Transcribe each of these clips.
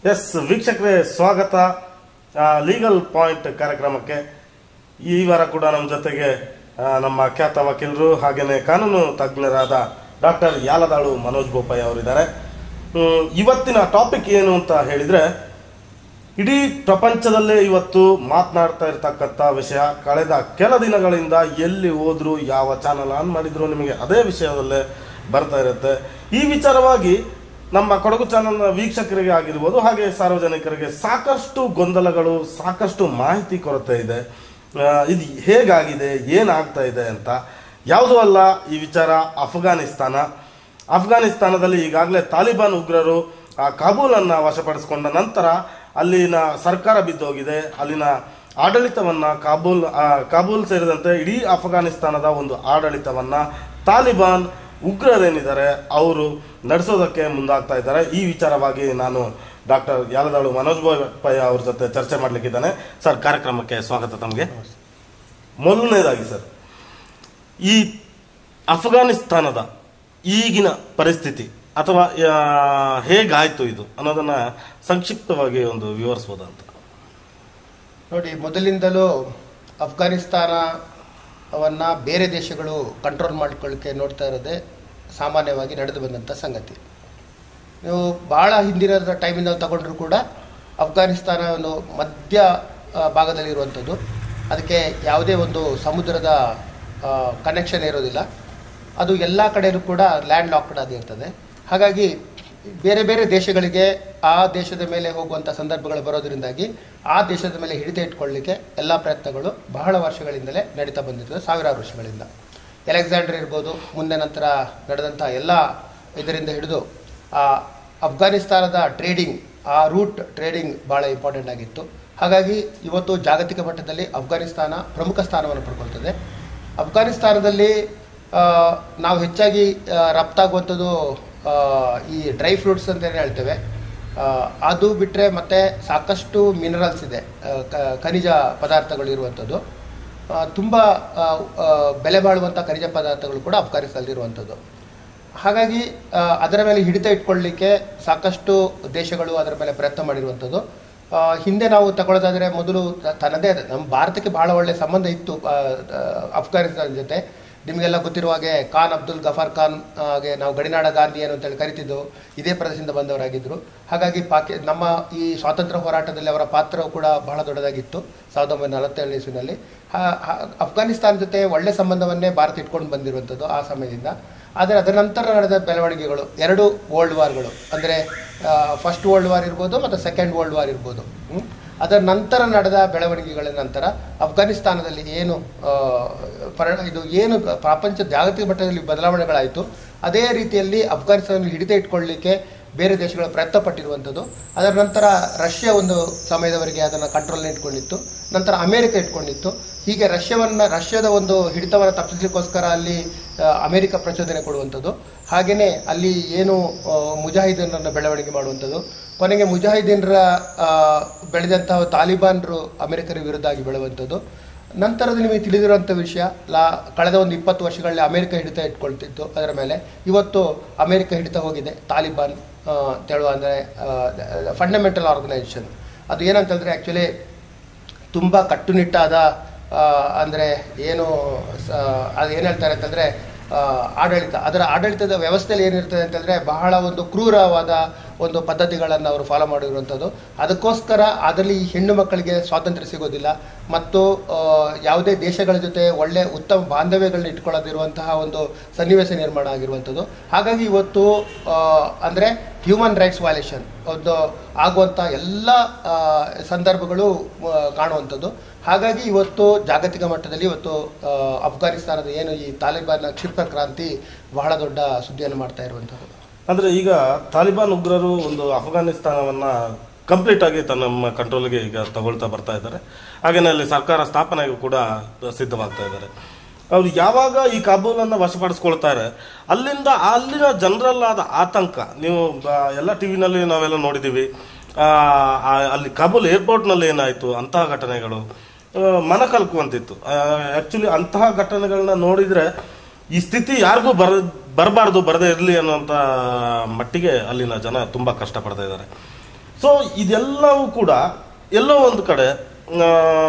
S ವೀಕ್ಷಕರೇ ಸ್ವಾಗತ legal point ಕಾರ್ಯಕ್ರಮಕ್ಕೆ ಈ ವಾರ ಕೂಡ ನಮ್ಮ ಜೊತೆಗೆ ಆ, ನಮ್ಮ ಖ್ಯಾತ ವಕೀಲರು ಹಾಗೇನೆ ಕಾನೂನು ತಜ್ಞರಾದ ಡಾಕ್ಟರ್ ಯಾಲದಾಳು ಮನೋಜ್ ಬೋಪಯ್ಯ ಅವರಿದ್ದಾರೆ ಹ್ಮ್, ಇವತ್ತಿನ ಟಾಪಿಕ್ ಏನು ಅಂತ ಹೇಳಿದ್ರೆ ಇಡೀ ಪ್ರಪಂಚದಲ್ಲೇ ಇವತ್ತು ಮಾತನಾಡ್ತಾ ಇರ್ತಕ್ಕಂಥ ವಿಷಯ ಕಳೆದ ಕೆಲ ದಿನಗಳಿಂದ ಎಲ್ಲಿ ಹೋದ್ರು ಯಾವ ಚಾನಲ್ ಆನ್ ಮಾಡಿದ್ರು ನಿಮಗೆ ಅದೇ ವಿಷಯದಲ್ಲೇ ಬರ್ತಾ ಇರುತ್ತೆ ಈ ವಿಚಾರವಾಗಿ ನಮ್ಮ ಕೊಡಗು ಚಾನಲ್ ವೀಕ್ಷಕರಿಗೆ ಆಗಿರ್ಬೋದು ಹಾಗೆ ಸಾರ್ವಜನಿಕರಿಗೆ ಸಾಕಷ್ಟು ಗೊಂದಲಗಳು ಸಾಕಷ್ಟು ಮಾಹಿತಿ ಕೊರತೆ ಇದೆ ಆ, ಇದು ಹೇಗಾಗಿದೆ ಏನಾಗ್ತಾ ಇದೆ ಅಂತ ಯಾವುದೂ ಅಲ್ಲ ಈ ವಿಚಾರ ಅಫ್ಘಾನಿಸ್ತಾನ ಅಫ್ಘಾನಿಸ್ತಾನದಲ್ಲಿ ಈಗಾಗಲೇ ತಾಲಿಬಾನ್ ಉಗ್ರರು ಆ ಕಾಬೂಲನ್ನು ವಶಪಡಿಸಿಕೊಂಡ ನಂತರ ಅಲ್ಲಿನ ಸರ್ಕಾರ ಬಿದ್ದೋಗಿದೆ ಅಲ್ಲಿನ ಆಡಳಿತವನ್ನ ಕಾಬೂಲ್ ಆ, ಕಾಬೂಲ್ ಸೇರಿದಂತೆ ಇಡೀ ಅಫ್ಘಾನಿಸ್ತಾನದ ಒಂದು ಆಡಳಿತವನ್ನ ತಾಲಿಬಾನ್ ಉಗ್ರರೇನಿದ್ದಾರೆ ಅವರು ನಡೆಸೋದಕ್ಕೆ ಮುಂದಾಗ್ತಾ ಇದ್ದಾರೆ ಈ ವಿಚಾರವಾಗಿ ನಾನು ಡಾಕ್ಟರ್ ಯಾಲದಾಳು ಮನೋಜ್ ಬೋಪಯ್ಯ ಅವ್ರ ಜೊತೆ ಚರ್ಚೆ ಮಾಡ್ಲಿಕ್ಕಿದ್ದಾನೆ ಸರ್ ಕಾರ್ಯಕ್ರಮಕ್ಕೆ ಸ್ವಾಗತ ತಮಗೆ ಮೊದಲನೇದಾಗಿ ಸರ್ ಈ ಅಫ್ಘಾನಿಸ್ತಾನದ ಈಗಿನ ಪರಿಸ್ಥಿತಿ ಅಥವಾ ಆ, ಹೇಗಾಯ್ತು ಇದು ಅನ್ನೋದನ್ನ ಸಂಕ್ಷಿಪ್ತವಾಗಿ ಒಂದು ವಿವರಿಸ್ಬೋದಾ ಅಂತ ನೋಡಿ ಮೊದಲಿಂದಲೂ ಅಫ್ಘಾನಿಸ್ತಾನವನ್ನ ಬೇರೆ ದೇಶಗಳು ಕಂಟ್ರೋಲ್ ಮಾಡ್ಕೊಳ್ಳಿಕ್ಕೆ ನೋಡ್ತಾ ಇರೋದೇ ಸಾಮಾನ್ಯವಾಗಿ ನಡೆದು ಬಂದಂಥ ಸಂಗತಿ ನೀವು ಬಹಳ ಹಿಂದಿನ ಟೈಮಿಂದ ತಗೊಂಡ್ರು ಕೂಡ ಅಫ್ಘಾನಿಸ್ತಾನ ಒಂದು ಮಧ್ಯ ಆ, ಭಾಗದಲ್ಲಿರುವಂಥದ್ದು ಅದಕ್ಕೆ ಯಾವುದೇ ಒಂದು ಸಮುದ್ರದ ಕನೆಕ್ಷನ್ ಇರೋದಿಲ್ಲ ಅದು ಎಲ್ಲ ಕಡೆಯೂ ಕೂಡ ಲ್ಯಾಂಡ್ ಲಾಕ್ಡ್ ಆಗಿರ್ತದೆ ಹಾಗಾಗಿ ಬೇರೆ ಬೇರೆ ದೇಶಗಳಿಗೆ ಆ ದೇಶದ ಮೇಲೆ ಹೋಗುವಂಥ ಸಂದರ್ಭಗಳು ಬರೋದ್ರಿಂದಾಗಿ ಆ ದೇಶದ ಮೇಲೆ ಹಿಡಿತ ಇಟ್ಕೊಳ್ಳಿಕ್ಕೆ ಎಲ್ಲ ಪ್ರಯತ್ನಗಳು ಬಹಳ ವರ್ಷಗಳಿಂದಲೇ ನಡೀತಾ ಬಂದಿರ್ತದೆ ಸಾವಿರಾರು ವರ್ಷಗಳಿಂದ ಎಲೆಕ್ಸಾಂಡರ್ ಇರ್ಬೋದು ಮುಂದೆ ನಂತರ ನಡೆದಂಥ ಎಲ್ಲ ಇದರಿಂದ ಹಿಡಿದು ಆ ಅಫ್ಘಾನಿಸ್ತಾನದ ಟ್ರೇಡಿಂಗ್ ಆ ರೂಟ್ ಟ್ರೇಡಿಂಗ್ ಬಹಳ ಇಂಪಾರ್ಟೆಂಟ್ ಆಗಿತ್ತು ಹಾಗಾಗಿ ಇವತ್ತು ಜಾಗತಿಕ ಮಟ್ಟದಲ್ಲಿ ಅಫ್ಘಾನಿಸ್ತಾನ ಪ್ರಮುಖ ಸ್ಥಾನವನ್ನು ಪಡ್ಕೊಳ್ತದೆ ಅಫ್ಘಾನಿಸ್ತಾನದಲ್ಲಿ ಆ, ನಾವು ಹೆಚ್ಚಾಗಿ ಆ, ರಫ್ತಾಗುವಂಥದ್ದು ಆ, ಈ ಡ್ರೈ ಫ್ರೂಟ್ಸ್ ಅಂತ ಏನು ಹೇಳ್ತೇವೆ ಆ, ಅದು ಬಿಟ್ಟರೆ ಮತ್ತೆ ಸಾಕಷ್ಟು ಮಿನರಲ್ಸ್ ಇದೆ ಆ, ಕ- ಖನಿಜ ಪದಾರ್ಥಗಳು ಇರುವಂಥದ್ದು ಆ, ತುಂಬ ಆ, ಆ, ಬೆಲೆ ಬಾಳುವಂಥ ಖನಿಜ ಪದಾರ್ಥಗಳು ಕೂಡ ಅಫ್ಘಾನಿಸ್ತಾನದಲ್ಲಿರುವಂಥದ್ದು ಹಾಗಾಗಿ ಆ, ಅದರ ಮೇಲೆ ಹಿಡಿತ ಇಟ್ಕೊಳ್ಳಿಕ್ಕೆ ಸಾಕಷ್ಟು ದೇಶಗಳು ಅದರ ಮೇಲೆ ಪ್ರಯತ್ನ ಮಾಡಿರುವಂಥದ್ದು ಆ, ಹಿಂದೆ ನಾವು ತಗೊಳ್ಳೋದಾದ್ರೆ ಮೊದಲು ತ- ತನ್ನದೇ ಆದ- ನಮ್ಮ ಭಾರತಕ್ಕೆ ಬಹಳ ಒಳ್ಳೆಯ ಸಂಬಂಧ ಇತ್ತು ಆ, ಆ, ಅಫ್ಘಾನಿಸ್ತಾನ ಜೊತೆ ನಿಮಗೆಲ್ಲ ಗೊತ್ತಿರುವ ಹಾಗೆ ಖಾನ್ ಅಬ್ದುಲ್ ಗಫಾರ್ ಖಾನ್ ಆ, ಹಾಗೆ ನಾವು ಗಡಿನಾಡ ಗಾಂಧಿ ಏನು ಅಂತೇಳಿ ಕರಿತಿದ್ದು ಇದೇ ಪ್ರದೇಶದಿಂದ ಬಂದವರಾಗಿದ್ದರು ಹಾಗಾಗಿ ಪಾಕಿ ನಮ್ಮ ಈ ಸ್ವಾತಂತ್ರ್ಯ ಹೋರಾಟದಲ್ಲಿ ಅವರ ಪಾತ್ರವು ಕೂಡ ಬಹಳ ದೊಡ್ಡದಾಗಿತ್ತು ಸಾವಿರದ ಒಂಬೈನೂರ ನಲವತ್ತೇಳನೇ ಇಸ್ವಿನಲ್ಲಿ ಹಾ- ಹಾ- ಅಫ್ಘಾನಿಸ್ತಾನ ಜೊತೆ ಒಳ್ಳೆ ಸಂಬಂಧವನ್ನೇ ಭಾರತ ಇಟ್ಕೊಂಡು ಬಂದಿರುವಂಥದ್ದು ಆ ಸಮಯದಿಂದ ಆದರೆ ಅದರ ನಂತರ ನಡೆದ ಬೆಳವಣಿಗೆಗಳು ಎರಡು ವರ್ಲ್ಡ್ ವಾರ್ಗಳು ಅಂದರೆ ಫಸ್ಟ್ ವರ್ಲ್ಡ್ ವಾರ್ ಇರ್ಬೋದು ಮತ್ತು ಸೆಕೆಂಡ್ ವರ್ಲ್ಡ್ ವಾರ್ ಇರ್ಬೋದು ಹ್ಮ್? ಅದರ ನಂತರ ನಡೆದ ಬೆಳವಣಿಗೆಗಳ ನಂತರ ಅಫ್ಘಾನಿಸ್ತಾನದಲ್ಲಿ ಏನು ಆ, ಪರಿ ಇದು ಏನು ಪ್ರಪಂಚ ಜಾಗತಿಕ ಮಟ್ಟದಲ್ಲಿ ಬದಲಾವಣೆಗಳಾಯಿತು ಅದೇ ರೀತಿಯಲ್ಲಿ ಅಫ್ಘಾನಿಸ್ತಾನದಲ್ಲಿ ಹಿಡಿತ ಇಟ್ಕೊಳ್ಳಿಕ್ಕೆ ಬೇರೆ ದೇಶಗಳ ಪ್ರಯತ್ನ ಪಟ್ಟಿರುವಂಥದ್ದು ಅದರ ನಂತರ ರಷ್ಯಾ ಒಂದು ಸಮಯದವರೆಗೆ ಅದನ್ನು ಕಂಟ್ರೋಲ್ ಇಟ್ಕೊಂಡಿತ್ತು ನಂತರ ಅಮೆರಿಕ ಇಟ್ಕೊಂಡಿತ್ತು ಹೀಗೆ ರಷ್ಯಾವನ್ನ ರಷ್ಯಾದ ಒಂದು ಹಿಡಿತವನ್ನು ತಪ್ಪಿಸಲಿಕ್ಕೋಸ್ಕರ ಅಲ್ಲಿ ಆ, ಅಮೆರಿಕ ಪ್ರಚೋದನೆ ಕೊಡುವಂಥದ್ದು ಹಾಗೆಯೇ ಅಲ್ಲಿ ಏನು ಆ, ಮುಜಾಹಿದೀನರನ್ನ ಬೆಳವಣಿಗೆ ಮಾಡುವಂಥದ್ದು ಕೊನೆಗೆ ಮುಜಾಹಿದೀನರ ಆ, ಬೆಳೆದಂತಹ ತಾಲಿಬಾನ್ರು ಅಮೆರಿಕರ ವಿರುದ್ಧ ಆಗಿ ಬೆಳೆಯುವಂಥದ್ದು ನಂತರದ ನಿಮಗೆ ತಿಳಿದಿರುವಂಥ ವಿಷಯ ಲಾ ಕಳೆದ ಒಂದು ಇಪ್ಪತ್ತು ವರ್ಷಗಳಲ್ಲಿ ಅಮೆರಿಕ ಹಿಡಿತ ಇಟ್ಕೊಳ್ತಿತ್ತು ಅದರ ಮೇಲೆ ಇವತ್ತು ಅಮೆರಿಕ ಹಿಡಿತ ಹೋಗಿದೆ ತಾಲಿಬಾನ್ ಆ, ಅಂತೇಳುವ ಅಂದರೆ ಫಂಡಮೆಂಟಲ್ ಆರ್ಗನೈಸೇಷನ್ ಅದು ಏನಂತ ಹೇಳಿದ್ರೆ ಆ್ಯಕ್ಚುಲಿ ತುಂಬ ಕಟ್ಟುನಿಟ್ಟಾದ ಆ, ಅಂದ್ರೆ ಏನು ಸ- ಅದು ಏನು ಹೇಳ್ತಾರೆ ಅಂತಂದ್ರೆ ಆ, ಆಡಳಿತ ಅದರ ಆಡಳಿತದ ವ್ಯವಸ್ಥೆಯಲ್ಲಿ ಏನಿರ್ತದೆ ಅಂತಂದ್ರೆ ಬಹಳ ಒಂದು ಕ್ರೂರವಾದ ಒಂದು ಪದ್ಧತಿಗಳನ್ನು ಅವರು ಫಾಲೋ ಮಾಡಿರುವಂಥದ್ದು ಅದಕ್ಕೋಸ್ಕರ ಅದರಲ್ಲಿ ಈ ಹೆಣ್ಣು ಮಕ್ಕಳಿಗೆ ಸ್ವಾತಂತ್ರ್ಯ ಸಿಗೋದಿಲ್ಲ ಮತ್ತು ಆ, ಯಾವುದೇ ದೇಶಗಳ ಜೊತೆ ಒಳ್ಳೆ ಉತ್ತಮ ಬಾಂಧವ್ಯಗಳನ್ನ ಇಟ್ಕೊಳ್ಳೋದಿರುವಂತಹ ಒಂದು ಸನ್ನಿವೇಶ ನಿರ್ಮಾಣ ಆಗಿರುವಂಥದ್ದು ಹಾಗಾಗಿ ಇವತ್ತು ಆ, ಅಂದ್ರೆ ಹ್ಯೂಮನ್ ರೈಟ್ಸ್ ವೈಲೇಷನ್ ಒಂದು ಆಗುವಂಥ ಎಲ್ಲ ಆ, ಸಂದರ್ಭಗಳು ಆ, ಕಾಣುವಂಥದ್ದು ಹಾಗಾಗಿ ಇವತ್ತು ಜಾಗತಿಕ ಮಟ್ಟದಲ್ಲಿ ಇವತ್ತು ಆ, ಅಫ್ಘಾನಿಸ್ತಾನದ ಏನು ಈ ತಾಲಿಬಾನ್ ಕ್ಷಿಪ್ರ ಕ್ರಾಂತಿ ಬಹಳ ದೊಡ್ಡ ಸುದ್ದಿಯನ್ನು ಮಾಡ್ತಾ ಇರುವಂಥದ್ದು ಅಂದ್ರೆ ಈಗ ತಾಲಿಬಾನ್ ಉಗ್ರರು ಒಂದು ಅಫ್ಘಾನಿಸ್ತಾನವನ್ನ ಕಂಪ್ಲೀಟ್ ಆಗಿ ತನ್ನ ನಮ್ಮ ಕಂಟ್ರೋಲ್ಗೆ ಈಗ ತಗೊಳ್ತಾ ಬರ್ತಾ ಇದ್ದಾರೆ ಹಾಗೇನೆ ಅಲ್ಲಿ ಸರ್ಕಾರ ಸ್ಥಾಪನೆಗೂ ಕೂಡ ಸಿದ್ಧವಾಗ್ತಾ ಇದ್ದಾರೆ ಅವ್ರು ಯಾವಾಗ ಈ ಕಾಬೂಲನ್ನು ವಶಪಡಿಸ್ಕೊಳ್ತಾರೆ ಅಲ್ಲಿಂದ ಅಲ್ಲಿನ ಜನರಲ್ ಆದ ಆತಂಕ ನೀವು ಬ- ಎಲ್ಲ ಟಿವಿನಲ್ಲಿ ನಾವೆಲ್ಲ ನೋಡಿದ್ದೀವಿ ಆ, ಆ, ಅಲ್ಲಿ ಕಾಬೂಲ್ ಏರ್ಪೋರ್ಟ್ನಲ್ಲಿ ಏನಾಯಿತು ಅಂತಹ ಘಟನೆಗಳು ಆ, ಮನ ಕಲ್ಕುವಂತಿತ್ತು ಆಕ್ಚುಲಿ ಅಂತಹ ಘಟನೆಗಳನ್ನ ನೋಡಿದ್ರೆ ಈ ಸ್ಥಿತಿ ಯಾರಿಗೂ ಬರ ಬರಬಾರ್ದು ಬರದೇ ಇರಲಿ ಅನ್ನುವಂಥ ಮಟ್ಟಿಗೆ ಅಲ್ಲಿನ ಜನ ತುಂಬಾ ಕಷ್ಟಪಡ್ತಾ ಇದ್ದಾರೆ ಸೊ ಇದೆಲ್ಲವೂ ಕೂಡ ಎಲ್ಲೋ ಒಂದು ಕಡೆ ಆ,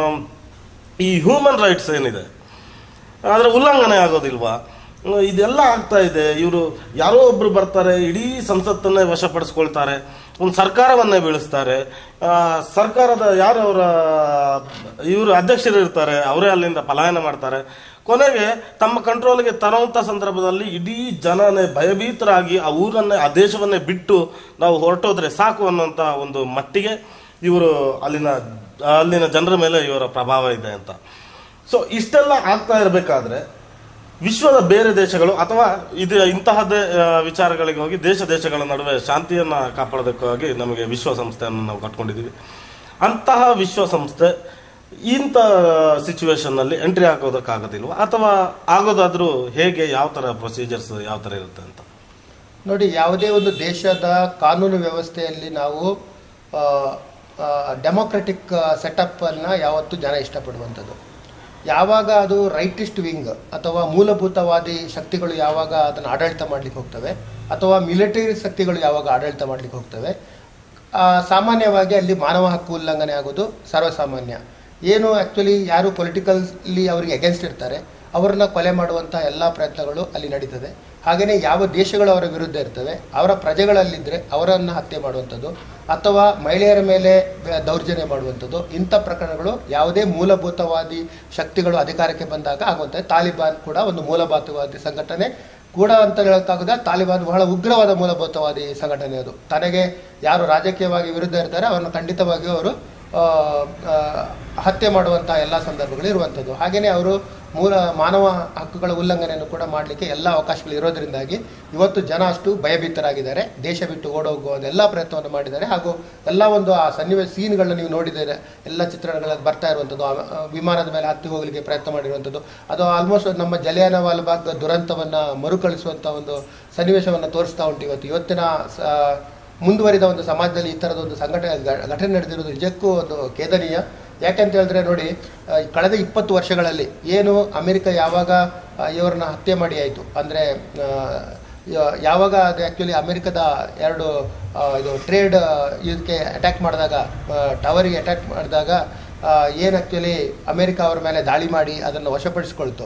ಈ ಹ್ಯೂಮನ್ ರೈಟ್ಸ್ ಏನಿದೆ ಆದರೆ ಉಲ್ಲಂಘನೆ ಆಗೋದಿಲ್ವಾ ಆ, ಇದೆಲ್ಲ ಆಗ್ತಾ ಇದೆ ಇವರು ಯಾರೋ ಒಬ್ರು ಬರ್ತಾರೆ ಇಡೀ ಸಂಸತ್ತನ್ನೇ ವಶಪಡಿಸ್ಕೊಳ್ತಾರೆ ಒಂದು ಸರ್ಕಾರವನ್ನೇ ಬೀಳಿಸ್ತಾರೆ ಆ, ಸರ್ಕಾರದ ಯಾರು ಅವರ ಇವರು ಅಧ್ಯಕ್ಷರು ಇರ್ತಾರೆ ಅವರೇ ಅಲ್ಲಿಂದ ಪಲಾಯನ ಮಾಡ್ತಾರೆ ಕೊನೆಗೆ ತಮ್ಮ ಕಂಟ್ರೋಲ್ಗೆ ತರುವಂಥ ಸಂದರ್ಭದಲ್ಲಿ ಇಡೀ ಜನನೇ ಭಯಭೀತರಾಗಿ ಆ ಊರನ್ನೇ ಆ ದೇಶವನ್ನೇ ಬಿಟ್ಟು ನಾವು ಹೊರಟೋದ್ರೆ ಸಾಕು ಅನ್ನುವಂಥ ಒಂದು ಮಟ್ಟಿಗೆ ಇವರು ಅಲ್ಲಿನ ಅಲ್ಲಿನ ಜನರ ಮೇಲೆ ಇವರ ಪ್ರಭಾವ ಇದೆ ಅಂತ ಸೊ ಇಷ್ಟೆಲ್ಲ ಆಗ್ತಾ ಇರಬೇಕಾದ್ರೆ ವಿಶ್ವದ ಬೇರೆ ದೇಶಗಳು ಅಥವಾ ಇದು ಇಂತಹದ್ದೇ ಆ, ವಿಚಾರಗಳಿಗೆ ಹೋಗಿ ದೇಶ ದೇಶಗಳ ನಡುವೆ ಶಾಂತಿಯನ್ನ ಕಾಪಾಡೋದಕ್ಕಾಗಿ ನಮಗೆ ವಿಶ್ವಸಂಸ್ಥೆಯನ್ನು ನಾವು ಕಟ್ಕೊಂಡಿದ್ದೀವಿ ಅಂತಹ ವಿಶ್ವಸಂಸ್ಥೆ ಇಂಥ ಸಿಚುವೇಶನ್ ನಲ್ಲಿ ಎಂಟ್ರಿ ಹಾಕೋದಕ್ಕಾಗೋದಿಲ್ವಾ ಅಥವಾ ಆಗೋದಾದ್ರೂ ಹೇಗೆ ಯಾವ ತರ ಪ್ರೊಸೀಜರ್ಸ್ ಯಾವ ತರ ಇರುತ್ತೆ ಅಂತ ನೋಡಿ ಯಾವುದೇ ಒಂದು ದೇಶದ ಕಾನೂನು ವ್ಯವಸ್ಥೆಯಲ್ಲಿ ನಾವು ಡೆಮೋಕ್ರೆಟಿಕ್ ಸೆಟಪ್ ಅನ್ನ ಯಾವತ್ತೂ ಜನ ಇಷ್ಟಪಡುವಂಥದ್ದು ಯಾವಾಗ ಅದು ರೈಟಿಸ್ಟ್ ವಿಂಗ್ ಅಥವಾ ಮೂಲಭೂತವಾದಿ ಶಕ್ತಿಗಳು ಯಾವಾಗ ಅದನ್ನು ಆಡಳಿತ ಮಾಡ್ಲಿಕ್ಕೆ ಹೋಗ್ತವೆ ಅಥವಾ ಮಿಲಿಟರಿ ಶಕ್ತಿಗಳು ಯಾವಾಗ ಆಡಳಿತ ಮಾಡ್ಲಿಕ್ಕೆ ಹೋಗ್ತವೆ ಆ, ಸಾಮಾನ್ಯವಾಗಿ ಅಲ್ಲಿ ಮಾನವ ಹಕ್ಕು ಉಲ್ಲಂಘನೆ ಆಗೋದು ಸರ್ವಸಾಮಾನ್ಯ ಏನು ಆ್ಯಕ್ಚುಲಿ ಯಾರು ಪೊಲಿಟಿಕಲ್ಲಿ ಅವರಿಗೆ ಅಗೇನ್ಸ್ಟ್ ಇರ್ತಾರೆ ಅವರನ್ನ ಕೊಲೆ ಮಾಡುವಂತಹ ಎಲ್ಲ ಪ್ರಯತ್ನಗಳು ಅಲ್ಲಿ ನಡೀತದೆ ಹಾಗೆಯೇ ಯಾವ ದೇಶಗಳು ಅವರ ವಿರುದ್ಧ ಇರ್ತವೆ ಅವರ ಪ್ರಜೆಗಳಲ್ಲಿದ್ದರೆ ಅವರನ್ನು ಹತ್ಯೆ ಮಾಡುವಂಥದ್ದು ಅಥವಾ ಮಹಿಳೆಯರ ಮೇಲೆ ಬೆ- ದೌರ್ಜನ್ಯ ಮಾಡುವಂಥದ್ದು ಇಂಥ ಪ್ರಕರಣಗಳು ಯಾವುದೇ ಮೂಲಭೂತವಾದಿ ಶಕ್ತಿಗಳು ಅಧಿಕಾರಕ್ಕೆ ಬಂದಾಗ ಆಗುವಂಥದ್ದು ತಾಲಿಬಾನ್ ಕೂಡ ಒಂದು ಮೂಲಭೂತವಾದಿ ಸಂಘಟನೆ ಕೂಡ ಅಂತ ಹೇಳಕ್ಕಾಗದ ತಾಲಿಬಾನ್ ಬಹಳ ಉಗ್ರವಾದ ಮೂಲಭೂತವಾದಿ ಸಂಘಟನೆ ಅದು ತನಗೆ ಯಾರು ರಾಜಕೀಯವಾಗಿ ವಿರುದ್ಧ ಇರ್ತಾರೆ ಅವರನ್ನು ಖಂಡಿತವಾಗಿಯೂ ಅವರು ಆ, ಆ, ಹತ್ಯೆ ಮಾಡುವಂಥ ಎಲ್ಲ ಸಂದರ್ಭಗಳು ಇರುವಂಥದ್ದು ಹಾಗೆಯೇ ಅವರು ಮೂಲ ಮಾನವ ಹಕ್ಕುಗಳ ಉಲ್ಲಂಘನೆಯನ್ನು ಕೂಡ ಮಾಡಲಿಕ್ಕೆ ಎಲ್ಲ ಅವಕಾಶಗಳು ಇರೋದ್ರಿಂದಾಗಿ ಇವತ್ತು ಜನ ಅಷ್ಟು ಭಯಭೀತರಾಗಿದ್ದಾರೆ ದೇಶ ಬಿಟ್ಟು ಓಡೋಗುವ ಎಲ್ಲ ಪ್ರಯತ್ನವನ್ನು ಮಾಡಿದ್ದಾರೆ ಹಾಗೂ ಎಲ್ಲ ಒಂದು ಆ ಸನ್ನಿವೇಶ ಸೀನ್ಗಳನ್ನ ನೀವು ನೋಡಿದರೆ ಎಲ್ಲ ಚಿತ್ರಣಗಳಲ್ಲಿ ಬರ್ತಾ ಇರುವಂಥದ್ದು ಆ- ಆ ವಿಮಾನದ ಮೇಲೆ ಹತ್ತಿ ಹೋಗಲಿಕ್ಕೆ ಪ್ರಯತ್ನ ಮಾಡಿರುವಂಥದ್ದು ಅದು ಆಲ್ಮೋಸ್ಟ್ ನಮ್ಮ ಜಲಿಯಾನ ವಾಲ್ಬಾಗ್ ದುರಂತವನ್ನ ಮರುಕಳಿಸುವಂಥ ಒಂದು ಸನ್ನಿವೇಶವನ್ನು ತೋರಿಸ್ತಾ ಉಂಟು ಇವತ್ತು ಇವತ್ತಿನ ಸ- ಮುಂದುವರಿದ ಒಂದು ಸಮಾಜದಲ್ಲಿ ಈ ಥರದ ಒಂದು ಸಂಘಟನೆ ಘ- ಘಟನೆ ನಡೆದಿರೋದು ನಿಜಕ್ಕೂ ಒಂದು ಖೇದನೀಯ ಯಾಕಂತ ಹೇಳಿದ್ರೆ ನೋಡಿ ಆ, ಕಳೆದ ಇಪ್ಪತ್ತು ವರ್ಷಗಳಲ್ಲಿ ಏನು ಅಮೆರಿಕ ಯಾವಾಗ ಆ, ಇವರನ್ನ ಹತ್ಯೆ ಮಾಡಿ ಆಯಿತು ಅಂದರೆ ಯಾವಾಗ ಅದು ಆ್ಯಕ್ಚುಲಿ ಅಮೆರಿಕದ ಎರಡು ಆ, ಇದು ಟ್ರೇಡ್ ಇದಕ್ಕೆ ಅಟ್ಯಾಕ್ ಮಾಡಿದಾಗ ಟವರಿಗೆ ಅಟ್ಯಾಕ್ ಮಾಡಿದಾಗ ಏನು ಆ್ಯಕ್ಚುಲಿ ಅಮೆರಿಕ ಅವರ ಮೇಲೆ ದಾಳಿ ಮಾಡಿ ಅದನ್ನು ವಶಪಡಿಸಿಕೊಳ್ತು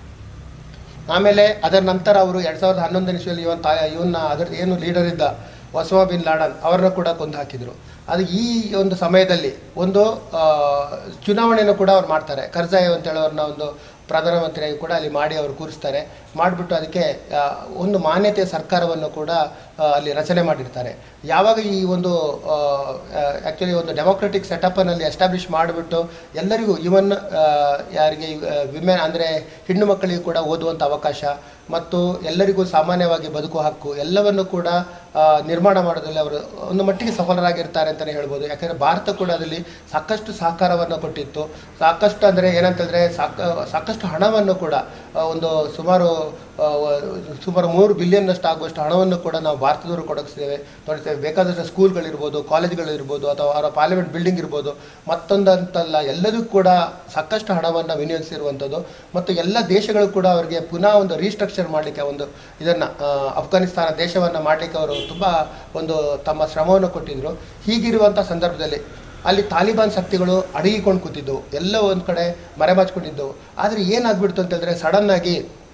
ಆಮೇಲೆ ಅದರ ನಂತರ ಅವರು ಎರಡ್ ಸಾವಿರದ ಹನ್ನೊಂದನೇ ಇಸ್ವಿಯಲ್ಲಿ ಇವನ್ ತಾ ಇವನ್ನ ಅದರ ಏನು ಲೀಡರ್ ಇದ್ದ ಒಸಮಾ ಬಿನ್ ಲಾಡನ್ ಅವರನ್ನ ಕೂಡ ಕೊಂದು ಹಾಕಿದ್ರು ಅದು ಈ ಒಂದು ಸಮಯದಲ್ಲಿ ಒಂದು ಆ, ಚುನಾವಣೆಯನ್ನು ಕೂಡ ಅವ್ರು ಮಾಡ್ತಾರೆ ಕರ್ಜಾಯ್ ಅಂತ ಹೇಳೋರ್ನ ಒಂದು ಪ್ರಧಾನಮಂತ್ರಿಯಾಗಿ ಕೂಡ ಅಲ್ಲಿ ಮಾಡಿ ಅವರು ಕೂರಿಸ್ತಾರೆ ಮಾಡಿಬಿಟ್ಟು ಅದಕ್ಕೆ ಆ, ಒಂದು ಮಾನ್ಯತೆಯ ಸರ್ಕಾರವನ್ನು ಕೂಡ ಆ, ಅಲ್ಲಿ ರಚನೆ ಮಾಡಿರ್ತಾರೆ ಯಾವಾಗ ಈ ಒಂದು ಆ್ಯಕ್ಚುಲಿ ಒಂದು ಡೆಮೋಕ್ರೆಟಿಕ್ ಸೆಟಪ್ಪನಲ್ಲಿ ಎಸ್ಟಾಬ್ಲಿಷ್ ಮಾಡಿಬಿಟ್ಟು ಎಲ್ಲರಿಗೂ ಇವನ್ ಯಾರಿಗೆ ವಿಮೆನ್ ಅಂದರೆ ಹೆಣ್ಣು ಮಕ್ಕಳಿಗೂ ಕೂಡ ಓದುವಂಥ ಅವಕಾಶ ಮತ್ತು ಎಲ್ಲರಿಗೂ ಸಾಮಾನ್ಯವಾಗಿ ಬದುಕುವ ಹಕ್ಕು ಎಲ್ಲವನ್ನು ಕೂಡ ಆ, ನಿರ್ಮಾಣ ಮಾಡೋದ್ರಲ್ಲಿ ಅವರು ಒಂದು ಮಟ್ಟಿಗೆ ಸಫಲರಾಗಿರ್ತಾರೆ ಅಂತಲೇ ಹೇಳ್ಬೋದು ಯಾಕಂದರೆ ಭಾರತ ಕೂಡ ಅದರಲ್ಲಿ ಸಾಕಷ್ಟು ಸಹಕಾರವನ್ನು ಕೊಟ್ಟಿತ್ತು ಸಾಕಷ್ಟು ಅಂದರೆ ಏನಂತಂದರೆ ಸಾಕ ಸಾಕಷ್ಟು ಹಣವನ್ನು ಕೂಡ ಆ, ಒಂದು ಸುಮಾರು ಆ, ವ- ಸುಮಾರು ಮೂರು ಬಿಲಿಯನ್ನಷ್ಟು ಆಗುವಷ್ಟು ಹಣವನ್ನು ಕೂಡ ನಾವು ಭಾರತದವರು ಕೊಡಗಿಸ್ತೇವೆ ನೋಡ್ತೇವೆ ಬೇಕಾದಷ್ಟು ಸ್ಕೂಲ್ಗಳಿರ್ಬೋದು ಕಾಲೇಜ್ಗಳಿರ್ಬೋದು ಅಥವಾ ಅವರ ಪಾರ್ಲಿಮೆಂಟ್ ಬಿಲ್ಡಿಂಗ್ ಇರ್ಬೋದು ಮತ್ತೊಂದಂತಲ್ಲ ಎಲ್ಲದೂ ಕೂಡ ಸಾಕಷ್ಟು ಹಣವನ್ನು ವಿನಿಯೋಗಿಸಿರುವಂಥದ್ದು ಮತ್ತು ಎಲ್ಲ ದೇಶಗಳು ಕೂಡ ಅವರಿಗೆ ಪುನಃ ಒಂದು ರೀಸ್ಟ್ರಕ್ಚರ್ ಮಾಡಲಿಕ್ಕೆ ಒಂದು ಇದನ್ನು ಅಫ್ಘಾನಿಸ್ತಾನ ದೇಶವನ್ನು ಮಾಡಲಿಕ್ಕೆ ಅವರು ತುಂಬ ಒಂದು ತಮ್ಮ ಶ್ರಮವನ್ನು ಕೊಟ್ಟಿದ್ರು ಹೀಗಿರುವಂಥ ಸಂದರ್ಭದಲ್ಲಿ ಅಲ್ಲಿ ತಾಲಿಬಾನ್ ಶಕ್ತಿಗಳು ಅಡಗಿಕೊಂಡು ಕೂತಿದ್ದವು ಎಲ್ಲ ಒಂದು ಕಡೆ ಮರೆಮಾಚ್ಕೊಂಡಿದ್ದವು ಆದರೆ ಏನಾಗ್ಬಿಡ್ತು ಅಂತಂದರೆ ಸಡನ್ ಆಗಿ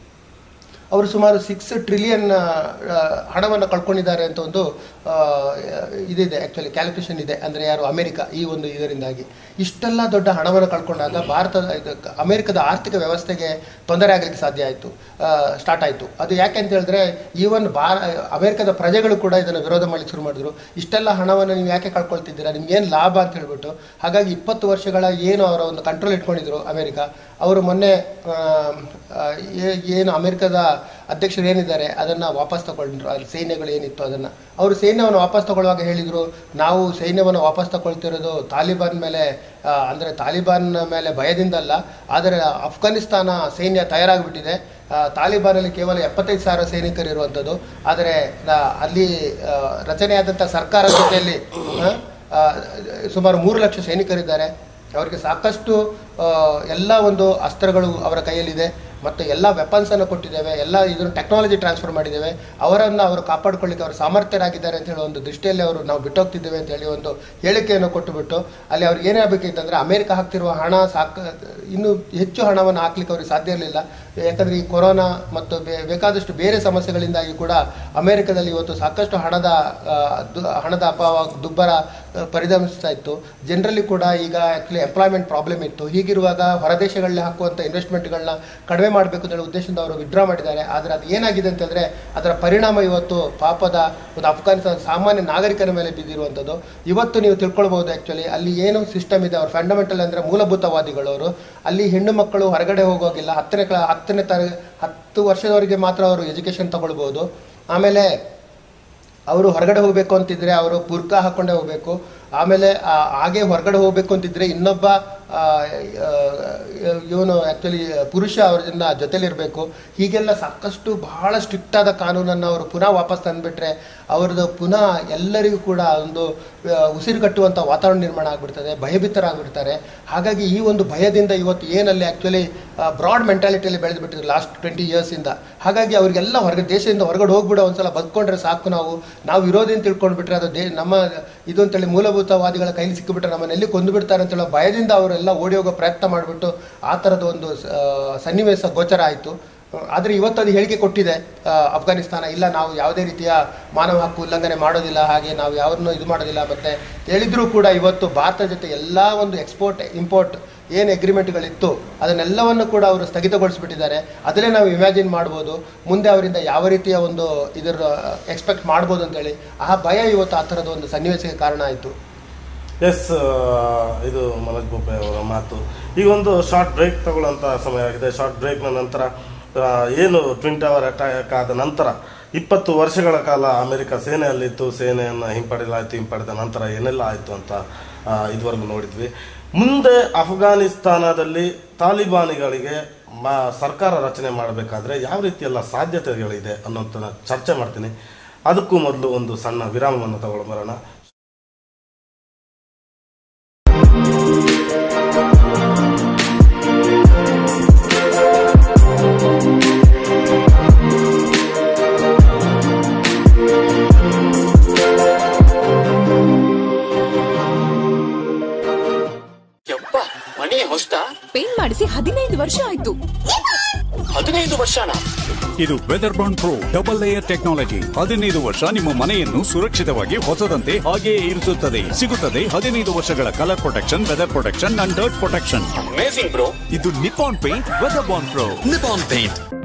ಅವರು ಸುಮಾರು ಸಿಕ್ಸ್ ಟ್ರಿಲಿಯನ್ ಹಣವನ್ನು ಕಳ್ಕೊಂಡಿದ್ದಾರೆ ಅಂತ ಒಂದು ಆ, ಇದಿದೆ ಆ್ಯಕ್ಚುಲಿ ಕ್ಯಾಲ್ಕುಲೇಷನ್ ಇದೆ ಅಂದರೆ ಯಾರು ಅಮೆರಿಕ ಈ ಒಂದು ಇದರಿಂದಾಗಿ ಇಷ್ಟೆಲ್ಲ ದೊಡ್ಡ ಹಣವನ್ನು ಕಳ್ಕೊಂಡಾಗ ಭಾರತದ ಇದು ಅಮೆರಿಕದ ಆರ್ಥಿಕ ವ್ಯವಸ್ಥೆಗೆ ತೊಂದರೆ ಆಗಲಿಕ್ಕೆ ಸಾಧ್ಯ ಆಯಿತು ಸ್ಟಾರ್ಟ್ ಆಯಿತು ಅದು ಯಾಕೆ ಅಂತ ಹೇಳಿದ್ರೆ ಈವನ್ ಭಾರ ಅಮೆರಿಕದ ಪ್ರಜೆಗಳು ಕೂಡ ಇದನ್ನು ವಿರೋಧ ಮಾಡಲಿಕ್ಕೆ ಶುರು ಮಾಡಿದ್ರು ಇಷ್ಟೆಲ್ಲ ಹಣವನ್ನು ನೀವು ಯಾಕೆ ಕಳ್ಕೊಳ್ತಿದ್ದೀರಾ ನಿಮ್ಗೇನು ಲಾಭ ಅಂತ ಹೇಳ್ಬಿಟ್ಟು ಹಾಗಾಗಿ ಇಪ್ಪತ್ತು ವರ್ಷಗಳ ಏನು ಅವರ ಒಂದು ಕಂಟ್ರೋಲ್ ಇಟ್ಕೊಂಡಿದ್ರು ಅಮೆರಿಕ ಅವರು ಮೊನ್ನೆ ಆ, ಆ, ಏ- ಏನು ಅಮೆರಿಕದ ಅಧ್ಯಕ್ಷರು ಏನಿದ್ದಾರೆ ಅದನ್ನು ವಾಪಸ್ ತಗೊಂಡ್ರು ಅಲ್ಲಿ ಸೈನ್ಯಗಳು ಏನಿತ್ತು ಅದನ್ನು ಅವರು ಸೈನ್ಯವನ್ನು ವಾಪಸ್ ತಗೊಳ್ಳುವಾಗ ಹೇಳಿದರು ನಾವು ಸೈನ್ಯವನ್ನು ವಾಪಸ್ ತಗೊಳ್ತಿರೋದು ತಾಲಿಬಾನ್ ಮೇಲೆ ಆ, ಅಂದರೆ ತಾಲಿಬಾನ್ ಮೇಲೆ ಭಯದಿಂದಲ್ಲ ಆದರೆ ಅಫ್ಘಾನಿಸ್ತಾನ ಸೈನ್ಯ ತಯಾರಾಗಿಬಿಟ್ಟಿದೆ ಆ, ತಾಲಿಬಾನಲ್ಲಿ ಕೇವಲ ಎಪ್ಪತ್ತೈದು ಸಾವಿರ ಸೈನಿಕರು ಇರುವಂಥದ್ದು ಆದರೆ ಆ, ಅಲ್ಲಿ ಆ, ರಚನೆಯಾದಂಥ ಸರ್ಕಾರದ ಜೊತೆಯಲ್ಲಿ ಆ, ಆ, ಸುಮಾರು ಮೂರು ಲಕ್ಷ ಸೈನಿಕರಿದ್ದಾರೆ ಅವರಿಗೆ ಸಾಕಷ್ಟು ಆ, ಎಲ್ಲ ಒಂದು ಅಸ್ತ್ರಗಳು ಅವರ ಕೈಯಲ್ಲಿದೆ ಮತ್ತು ಎಲ್ಲ ವೆಪನ್ಸ್ ಅನ್ನು ಕೊಟ್ಟಿದ್ದೇವೆ ಎಲ್ಲ ಇದನ್ನು ಟೆಕ್ನಾಲಜಿ ಟ್ರಾನ್ಸ್ಫರ್ ಮಾಡಿದ್ದೇವೆ ಅವರನ್ನು ಅವರು ಕಾಪಾಡ್ಕೊಳ್ಳಿಕ್ಕೆ ಅವರು ಸಾಮರ್ಥ್ಯರಾಗಿದ್ದಾರೆ ಅಂತ ಹೇಳಿ ಒಂದು ದೃಷ್ಟಿಯಲ್ಲಿ ಅವರು ನಾವು ಬಿಟ್ಟೋಗ್ತಿದ್ದೇವೆ ಅಂತ ಹೇಳಿ ಒಂದು ಹೇಳಿಕೆಯನ್ನು ಕೊಟ್ಟುಬಿಟ್ಟು ಅಲ್ಲಿ ಅವ್ರಿಗೆ ಏನೇ ಆಗಬೇಕಿತ್ತಂದ್ರೆ ಅಮೆರಿಕ ಹಾಕ್ತಿರುವ ಹಣ ಸಾಕ ಇನ್ನೂ ಹೆಚ್ಚು ಹಣವನ್ನು ಹಾಕ್ಲಿಕ್ಕೆ ಅವ್ರಿಗೆ ಸಾಧ್ಯ ಇರಲಿಲ್ಲ ಯಾಕಂದ್ರೆ ಈ ಕೊರೋನಾ ಮತ್ತು ಬೇ- ಬೇಕಾದಷ್ಟು ಬೇರೆ ಸಮಸ್ಯೆಗಳಿಂದಾಗಿ ಕೂಡ ಅಮೆರಿಕದಲ್ಲಿ ಇವತ್ತು ಸಾಕಷ್ಟು ಹಣದ ಆ, ದು- ಹಣದ ಅಭಾವ ದುಬ್ಬರ ಆ, ಪರಿಣಮಿಸ್ತಾ ಇತ್ತು ಜನರಲ್ಲಿ ಕೂಡ ಈಗ ಆಕ್ಚುಲಿ ಎಂಪ್ಲಾಯ್ಮೆಂಟ್ ಪ್ರಾಬ್ಲಮ್ ಇತ್ತು ಹೀಗಿರುವಾಗ ಹೊರದೇಶಗಳಲ್ಲಿ ಹಾಕುವಂಥ ಇನ್ವೆಸ್ಟ್ಮೆಂಟ್ಗಳನ್ನ ಕಡಿಮೆ ಮಾಡಬೇಕು ಅಂತ ಹೇಳಿ ಉದ್ದೇಶದಿಂದ ಅವರು ವಿಡ್ರಾ ಮಾಡಿದ್ದಾರೆ ಆದರೆ ಅದು ಏನಾಗಿದೆ ಅಂತಂದ್ರೆ ಅದರ ಪರಿಣಾಮ ಇವತ್ತು ಪಾಪದ ಒಂದು ಅಫ್ಘಾನಿಸ್ತಾನ ಸಾಮಾನ್ಯ ನಾಗರಿಕರ ಮೇಲೆ ಬಿದ್ದಿರುವಂಥದ್ದು ಇವತ್ತು ನೀವು ತಿಳ್ಕೊಳ್ಬಹುದು ಆಕ್ಚುಲಿ ಅಲ್ಲಿ ಏನು ಸಿಸ್ಟಮ್ ಇದೆ ಅವ್ರ ಫಂಡಮೆಂಟಲ್ ಅಂದ್ರೆ ಮೂಲಭೂತವಾದಿಗಳು ಅವರು ಅಲ್ಲಿ ಹೆಣ್ಣು ಮಕ್ಕಳು ಹೊರಗಡೆ ಹೋಗೋಗಿಲ್ಲ ಹತ್ತನೇ ಕ್ಲಾ ಹತ್ತನೇ ತರ ಹತ್ತು ವರ್ಷದವರೆಗೆ ಮಾತ್ರ ಅವರು ಎಜುಕೇಶನ್ ತಗೊಳ್ಬಹುದು ಆಮೇಲೆ ಅವರು ಹೊರಗಡೆ ಹೋಗಬೇಕು ಅಂತಿದ್ರೆ ಅವರು ಬುರ್ಕಾ ಹಾಕೊಂಡೇ ಹೋಗಬೇಕು ಆಮೇಲೆ ಆ, ಹಾಗೆ ಹೊರಗಡೆ ಹೋಗಬೇಕು ಅಂತಿದ್ರೆ ಇನ್ನೊಬ್ಬ ಇವನು ಆ್ಯಕ್ಚುಲಿ ಪುರುಷ ಅವ್ರನ್ನ ಜೊತೆಲಿರಬೇಕು ಹೀಗೆಲ್ಲ ಸಾಕಷ್ಟು ಬಹಳ ಸ್ಟ್ರಿಕ್ಟ್ ಆದ ಕಾನೂನನ್ನು ಅವರು ಪುನಃ ವಾಪಸ್ ತಂದುಬಿಟ್ರೆ ಅವ್ರದ್ದು ಪುನಃ ಎಲ್ಲರಿಗೂ ಕೂಡ ಒಂದು ಆ, ಉಸಿರು ಕಟ್ಟುವಂಥ ವಾತಾವರಣ ನಿರ್ಮಾಣ ಆಗ್ಬಿಡ್ತದೆ ಭಯಭೀತರಾಗ್ಬಿಡ್ತಾರೆ ಹಾಗಾಗಿ ಈ ಒಂದು ಭಯದಿಂದ ಇವತ್ತು ಏನಲ್ಲಿ ಆ್ಯಕ್ಚುಲಿ ಬ್ರಾಡ್ ಮೆಂಟಾಲಿಟಿಯಲ್ಲಿ ಬೆಳೆದು ಬಿಟ್ಟಿದ್ರು ಲಾಸ್ಟ್ ಟ್ವೆಂಟಿ ಇಯರ್ಸಿಂದ ಹಾಗಾಗಿ ಅವರಿಗೆಲ್ಲ ಹೊರಗೆ ದೇಶದಿಂದ ಹೊರಗಡೆ ಹೋಗ್ಬಿಡೋ ಒಂದ್ಸಲ ಬದುಕೊಂಡ್ರೆ ಸಾಕು ನಾವು ನಾವು ವಿರೋಧಿ ಅಂತ ತಿಳ್ಕೊಂಡ್ಬಿಟ್ರೆ ಅದು ದೇ ನಮ್ಮ ಇದು ಅಂತೇಳಿ ಮೂಲಭೂತವಾದಿಗಳ ಕೈಲಿ ಸಿಕ್ಕಿಬಿಟ್ರೆ ನಮ್ಮನ್ನ ಎಲ್ಲಿ ಕೊಂದು ಬಿಡ್ತಾರೆ ಅಂತೇಳೋ ಭಯದಿಂದ ಅವರೆಲ್ಲ ಓಡಿ ಹೋಗೋ ಪ್ರಯತ್ನ ಮಾಡಿಬಿಟ್ಟು ಆ ಥರದ ಒಂದು ಆ, ಸನ್ನಿವೇಶ ಗೋಚರ ಆಯಿತು ಆದರೆ ಇವತ್ತು ಅದು ಹೇಳಿಕೆ ಕೊಟ್ಟಿದೆ ಆ, ಅಫ್ಘಾನಿಸ್ತಾನ ಇಲ್ಲ ನಾವು ಯಾವುದೇ ರೀತಿಯ ಮಾನವ ಹಕ್ಕು ಉಲ್ಲಂಘನೆ ಮಾಡೋದಿಲ್ಲ ಹಾಗೆ ನಾವು ಯಾರನ್ನೂ ಇದು ಮಾಡೋದಿಲ್ಲ ಮತ್ತೆ ಹೇಳಿದ್ರೂ ಕೂಡ ಇವತ್ತು ಭಾರತ ಜೊತೆ ಎಲ್ಲ ಒಂದು ಎಕ್ಸ್ಪೋರ್ಟ್ ಇಂಪೋರ್ಟ್ ಏನು ಅಗ್ರಿಮೆಂಟ್ಗಳಿತ್ತು ಅದನ್ನೆಲ್ಲವನ್ನು ಕೂಡ ಅವರು ಸ್ಥಗಿತಗೊಳಿಸಿಬಿಟ್ಟಿದ್ದಾರೆ ಅದನ್ನೇ ನಾವು ಇಮ್ಯಾಜಿನ್ ಮಾಡ್ಬೋದು ಮುಂದೆ ಅವರಿಂದ ಯಾವ ರೀತಿಯ ಒಂದು ಇದರ ಎಕ್ಸ್ಪೆಕ್ಟ್ ಮಾಡ್ಬೋದು ಅಂತೇಳಿ ಆ ಭಯ ಇವತ್ತು ಆ ಥರದ ಒಂದು ಸನ್ನಿವೇಶಕ್ಕೆ ಕಾರಣ ಆಯಿತು ಎಸ್ ಇದು ಮನೋಜ್ ಬೋಪೆ ಅವರ ಮಾತು ಈಗ ಒಂದು ಶಾರ್ಟ್ ಬ್ರೇಕ್ ತಗೊಳ್ಳೋಂಥ ಸಮಯ ಆಗಿದೆ ಶಾರ್ಟ್ ಬ್ರೇಕ್ನ ನಂತರ ಆ, ಏನು ಟ್ವಿನ್ ಟವರ್ ಅಟ್ಯಾಕ್ ಆದ ನಂತರ ಇಪ್ಪತ್ತು ವರ್ಷಗಳ ಕಾಲ ಅಮೆರಿಕ ಸೇನೆಯಲ್ಲಿತ್ತು ಸೇನೆಯನ್ನು ಹಿಂಪಡೆಯಲಾಯಿತು ಹಿಂಪಡೆದ ನಂತರ ಏನೆಲ್ಲ ಆಯಿತು ಅಂತ ಆ, ಇದುವರೆಗೂ ನೋಡಿದ್ವಿ ಮುಂದೆ ಅಫ್ಘಾನಿಸ್ತಾನದಲ್ಲಿ ತಾಲಿಬಾನಿಗಳಿಗೆ ಮ ಸರ್ಕಾರ ರಚನೆ ಮಾಡಬೇಕಾದ್ರೆ ಯಾವ ರೀತಿಯೆಲ್ಲ ಸಾಧ್ಯತೆಗಳಿದೆ ಅನ್ನೋಂಥ ಚರ್ಚೆ ಮಾಡ್ತೀನಿ ಅದಕ್ಕೂ ಮೊದಲು ಒಂದು ಸಣ್ಣ ವಿರಾಮವನ್ನು ತಗೊಳ್ಳೋ ಬರೋಣ ಯಪ್ಪ ಮನೆ ಹೊಸ್ತ ಪೇಂಟ್ ಮಾಡಿಸಿ ಹದಿನೈದು ವರ್ಷ ಆಯ್ತು ಹದಿನೈದು ವರ್ಷನ ಇದು weather bond pro double layer technology ಹದಿನೈದು ವರ್ಷ ನಿಮ್ಮ ಮನೆಯನ್ನು ಸುರಕ್ಷಿತವಾಗಿ ಹೊಸದಂತೆ ಹಾಗೆಯೇ ಇರಿಸುತ್ತದೆ ಸಿಗುತ್ತದೆ ಹದಿನೈದು ವರ್ಷಗಳ colour protection weather protection and dirt protection amazing bro ಇದು Nippon paint weather bond pro Nippon Paint.